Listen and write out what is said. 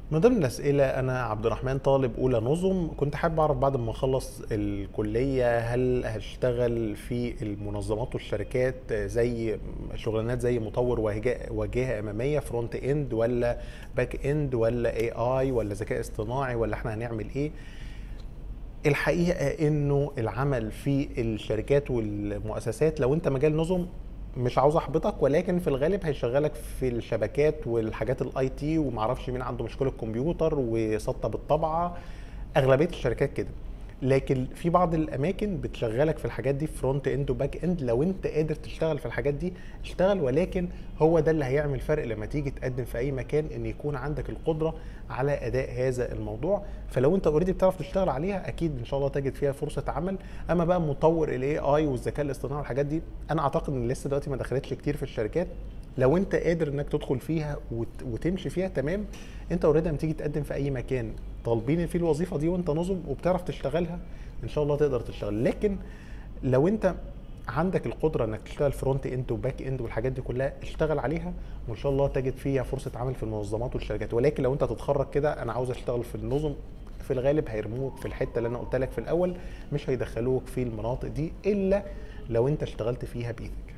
من ضمن الأسئلة أنا عبد الرحمن طالب أولى نظم كنت حابب أعرف بعد ما أخلص الكلية هل هشتغل في المنظمات والشركات زي شغلانات زي مطور واجهة واجهة أمامية فرونت إند ولا باك إند ولا اي اي ولا ذكاء اصطناعي ولا احنا هنعمل إيه الحقيقة إنه العمل في الشركات والمؤسسات لو أنت مجال نظم مش عاوز احبطك ولكن في الغالب هيشغلك في الشبكات والحاجات الاي تي ومعرفش مين عنده مشكله كمبيوتر وسطه بالطبعه اغلبيه الشركات كده لكن في بعض الاماكن بتشغلك في الحاجات دي فرونت اند وباك اند لو انت قادر تشتغل في الحاجات دي اشتغل ولكن هو ده اللي هيعمل فرق لما تيجي تقدم في اي مكان ان يكون عندك القدره على اداء هذا الموضوع فلو انت اوريدي بتعرف تشتغل عليها اكيد ان شاء الله تجد فيها فرصه عمل اما بقى مطور الاي اي والذكاء الاصطناعي والحاجات دي انا اعتقد ان لسه دلوقتي ما دخلتش كتير في الشركات لو انت قادر انك تدخل فيها وت- وتمشي فيها تمام انت اوريدي لما تيجي تقدم في اي مكان طالبين فيه الوظيفه دي وانت نظم وبتعرف تشتغلها ان شاء الله تقدر تشتغل لكن لو انت عندك القدره انك تشتغل فرونت اند وباك اند والحاجات دي كلها اشتغل عليها وان شاء الله تجد فيها فرصه عمل في المنظمات والشركات ولكن لو انت تتخرج كده انا عاوز اشتغل في النظم في الغالب هيرموك في الحته اللي انا قلت لك في الاول مش هيدخلوك في المناطق دي الا لو انت اشتغلت فيها بايدك